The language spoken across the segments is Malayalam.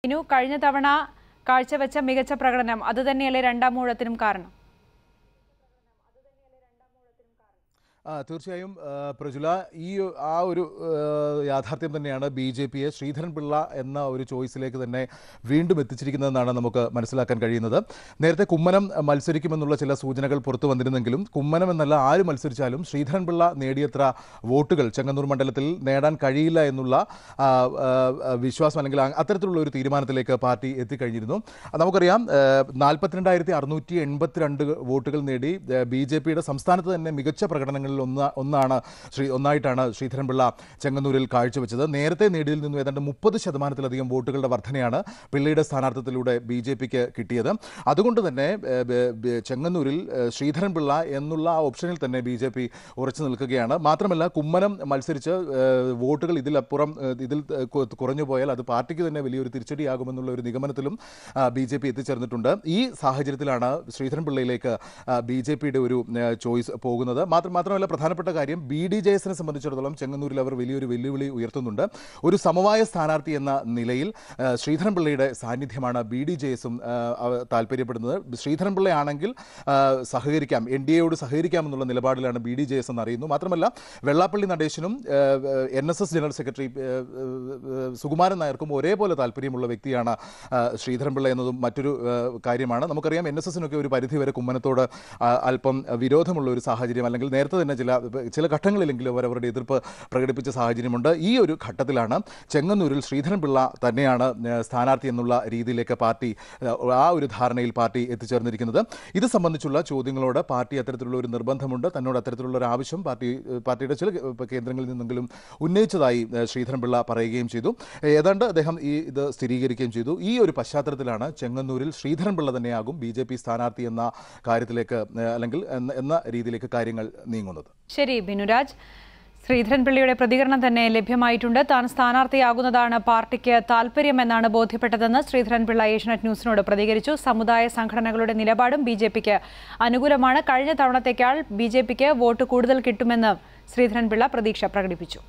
ഇനു കഴിഞ്ഞ തവണ കാഴ്ചവെച്ച മികച്ച പ്രകടനം അതുതന്നെയല്ലേ രണ്ടാം ഊഴത്തിനും കാരണം ആ, തീർച്ചയായും ആ, പ്രജുല ഈ ആ ഒരു ആ, യാഥാർത്ഥ്യം തന്നെയാണ് ബി ജെ പിയെ ശ്രീധരൻ പിള്ള എന്ന ഒരു ചോയ്സിലേക്ക് തന്നെ വീണ്ടും എത്തിച്ചിരിക്കുന്നതെന്നാണ് നമുക്ക് മനസ്സിലാക്കാൻ കഴിയുന്നത് നേരത്തെ കുമ്മനം മത്സരിക്കുമെന്നുള്ള ചില സൂചനകൾ പുറത്തു വന്നിരുന്നെങ്കിലും കുമ്മനം എന്നല്ല ആര് മത്സരിച്ചാലും ശ്രീധരൻ പിള്ള നേടിയത്ര വോട്ടുകൾ ചെങ്ങന്നൂർ മണ്ഡലത്തിൽ നേടാൻ കഴിയില്ല എന്നുള്ള ആ, ആ, വിശ്വാസം അല്ലെങ്കിൽ അ- അത്തരത്തിലുള്ള ഒരു തീരുമാനത്തിലേക്ക് പാർട്ടി എത്തിക്കഴിഞ്ഞിരുന്നു നമുക്കറിയാം നാൽപ്പത്തിരണ്ടായിരത്തി അറുന്നൂറ്റി എൺപത്തിരണ്ട് വോട്ടുകൾ നേടി ബി ജെ പിയുടെ സംസ്ഥാനത്ത് തന്നെ മികച്ച പ്രകടനങ്ങളിൽ ഒന്ന് ഒന്നാണ് ശ്രീ ഒന്നായിട്ടാണ് ശ്രീധരൻപിള്ള ചെങ്ങന്നൂരിൽ കാഴ്ചവെച്ചത് നേരത്തെ നേടിയതിൽ നിന്നും ഏതാണ്ട് മുപ്പത് ശതമാനത്തിലധികം വോട്ടുകളുടെ വർധനയാണ് പിള്ളയുടെ സ്ഥാനാർത്ഥിത്വത്തിലൂടെ ബി ജെ പിക്ക് കിട്ടിയത് അതുകൊണ്ട് തന്നെ ഏഹ്, ബ- ബ- ചെങ്ങന്നൂരിൽ ഏഹ്, ശ്രീധരൻപിള്ള എന്നുള്ള ആ ഓപ്ഷനിൽ തന്നെ ബി ജെ പി ഉറച്ചു നിൽക്കുകയാണ് മാത്രമല്ല കുമ്മനം മത്സരിച്ച് ഏഹ്, വോട്ടുകൾ ഇതിലപ്പുറം ഏഹ്, ഇതിൽ ഏഹ്, കു- കുറഞ്ഞു പോയാൽ അത് പാർട്ടിക്ക് തന്നെ വലിയൊരു തിരിച്ചടിയാകുമെന്നുള്ള ഒരു നിഗമനത്തിലും ബി ജെ പി എത്തിച്ചേർന്നിട്ടുണ്ട് ഈ സാഹചര്യത്തിലാണ് ശ്രീധരൻപിള്ളയിലേക്ക് ബി ജെ പിയുടെ ഒരു ഏഹ്, ചോയ്സ് പോകുന്നത് മാത്രം മാത്രമല്ല പ്രധാനപ്പെട്ട കാര്യം ബി ഡി ജെ എസിനെ സംബന്ധിച്ചിടത്തോളം ചെങ്ങന്നൂരിൽ അവർ വലിയൊരു വെല്ലുവിളി ഉയർത്തുന്നുണ്ട് ഒരു സമവായ സ്ഥാനാർത്ഥി എന്ന നിലയിൽ ഏഹ്, ശ്രീധരൻപിള്ളയുടെ സാന്നിധ്യമാണ് ബി ഡി ജെ എസും താല്പര്യപ്പെടുന്നത് ശ്രീധരൻപിള്ളയാണെങ്കിൽ ഏഹ്, സഹകരിക്കാം എൻ ഡി എയോട് സഹകരിക്കാമെന്നുള്ള നിലപാടിലാണ് ബി ഡി ജെ എസ് എന്ന് അറിയുന്നു മാത്രമല്ല വെള്ളാപ്പള്ളി നടേശനും N S S general secretary ഏഹ്, ഏഹ്, സുകുമാരൻ നായർക്കും ഒരേപോലെ താല്പര്യമുള്ള വ്യക്തിയാണ് ഏഹ്, ശ്രീധരൻപിള്ള എന്നതും മറ്റൊരു ഏഹ്, കാര്യമാണ് നമുക്കറിയാം എൻ എസ് എസിനൊക്കെ ഒരു പരിധിവരെ കുമ്മനത്തോട് ആ, അല്പം വിരോധമുള്ള ഒരു സാഹചര്യം അല്ലെങ്കിൽ നേരത്തെ തന്നെ ചില ചില ഘട്ടങ്ങളിലെങ്കിലും അവർ അവരുടെ എതിർപ്പ് പ്രകടിപ്പിച്ച സാഹചര്യമുണ്ട് ഈ ഒരു ഘട്ടത്തിലാണ് ചെങ്ങന്നൂരിൽ ശ്രീധരൻപിള്ള തന്നെയാണ് ഏഹ്, സ്ഥാനാർത്ഥി എന്നുള്ള രീതിയിലേക്ക് പാർട്ടി ഏഹ്, ആ ഒരു ധാരണയിൽ പാർട്ടി എത്തിച്ചേർന്നിരിക്കുന്നത് ഇത് സംബന്ധിച്ചുള്ള ചോദ്യങ്ങളോട് പാർട്ടി അത്തരത്തിലുള്ള ഒരു നിർബന്ധമുണ്ട് തന്നോട് അത്തരത്തിലുള്ള ഒരു ആവശ്യം പാർട്ടി ഏഹ്, പാർട്ടിയുടെ ചില ഏഹ്, കേന്ദ്രങ്ങളിൽ നിന്നെങ്കിലും ഉന്നയിച്ചതായി ഏഹ്, ശ്രീധരൻപിള്ള പറയുകയും ചെയ്തു ഏതാണ്ട് അദ്ദേഹം ഈ ഇത് സ്ഥിരീകരിക്കുകയും ചെയ്തു ഈ ഒരു പശ്ചാത്തലത്തിലാണ് ചെങ്ങന്നൂരിൽ ശ്രീധരൻപിള്ള തന്നെയാകും ബി ജെ പി സ്ഥാനാർത്ഥി എന്ന കാര്യത്തിലേക്ക് ഏഹ്, അല്ലെങ്കിൽ എന്ന- എന്ന രീതിയിലേക്ക് കാര്യങ്ങൾ നീങ്ങുന്നത് ശരി ബിനുരാജ് ശ്രീധരൻപിള്ളയുടെ പ്രതികരണം തന്നെ ലഭ്യമായിട്ടുണ്ട് താൻ സ്ഥാനാർത്ഥിയാകുന്നതാണ് പാർട്ടിക്ക് താല്പര്യമെന്നാണ് ബോധ്യപ്പെട്ടതെന്ന് ശ്രീധരൻപിള്ള ഏഷ്യനെറ്റ് ന്യൂസിനോട് പ്രതികരിച്ചു സമുദായ സംഘടനകളുടെ നിലപാടും ബി ജെ പിക്ക് അനുകൂലമാണ് കഴിഞ്ഞ തവണത്തേക്കാൾ ബി ജെ പിക്ക് വോട്ട് കൂടുതൽ കിട്ടുമെന്ന് ശ്രീധരൻപിള്ള പ്രതീക്ഷ പ്രകടിപ്പിച്ചു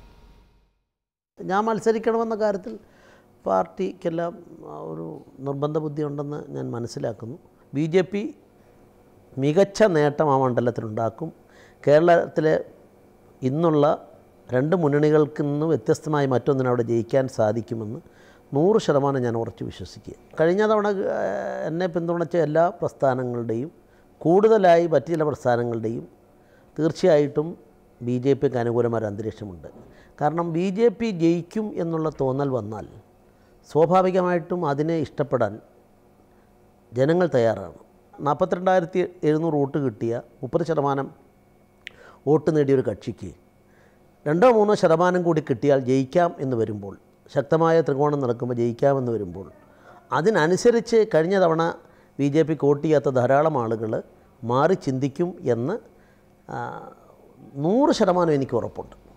ഞാൻ മത്സരിക്കണമെന്ന കാര്യത്തിൽ പാർട്ടിക്കെല്ലാം ആ, ഒരു നിർബന്ധ ബുദ്ധി ഉണ്ടെന്ന് ഞാൻ മനസ്സിലാക്കുന്നു ബി ജെ പി മികച്ച നേട്ടം ആ മണ്ഡലത്തിലുണ്ടാക്കും കേരളത്തിലെ ഇന്നുള്ള രണ്ട് മുന്നണികൾക്ക് നിന്ന് വ്യത്യസ്തമായി മറ്റൊന്നിന് അവിടെ ജയിക്കാൻ സാധിക്കുമെന്ന് നൂറ് ശതമാനം ഞാൻ ഉറച്ചു വിശ്വസിക്കുക കഴിഞ്ഞ തവണ ആ, എന്നെ പിന്തുണച്ച എല്ലാ പ്രസ്ഥാനങ്ങളുടെയും കൂടുതലായി മറ്റു ചില പ്രസ്ഥാനങ്ങളുടെയും തീർച്ചയായിട്ടും ബി ജെ പിക്ക് അനുകൂലമായ ഒരു അന്തരീക്ഷമുണ്ട് കാരണം ബി ജെ പി ജയിക്കും എന്നുള്ള തോന്നൽ വന്നാൽ സ്വാഭാവികമായിട്ടും അതിനെ ഇഷ്ടപ്പെടാൻ ജനങ്ങൾ തയ്യാറാണ് നാൽപ്പത്തിരണ്ടായിരത്തി എഴുന്നൂറ് വോട്ട് കിട്ടിയ മുപ്പത് ശതമാനം വോട്ട് നേടിയ ഒരു കക്ഷിക്ക് രണ്ടോ മൂന്നോ ശതമാനം കൂടി കിട്ടിയാൽ ജയിക്കാം എന്ന് വരുമ്പോൾ ശക്തമായ ത്രികോണം നടക്കുമ്പോൾ ജയിക്കാമെന്ന് വരുമ്പോൾ അതിനനുസരിച്ച് കഴിഞ്ഞ തവണ ബി ജെ പിക്ക് വോട്ട് ചെയ്യാത്ത ധാരാളം ആളുകൾ മാറി ചിന്തിക്കും എന്ന് ആ, നൂറ് ശതമാനം എനിക്ക് ഉറപ്പുണ്ട്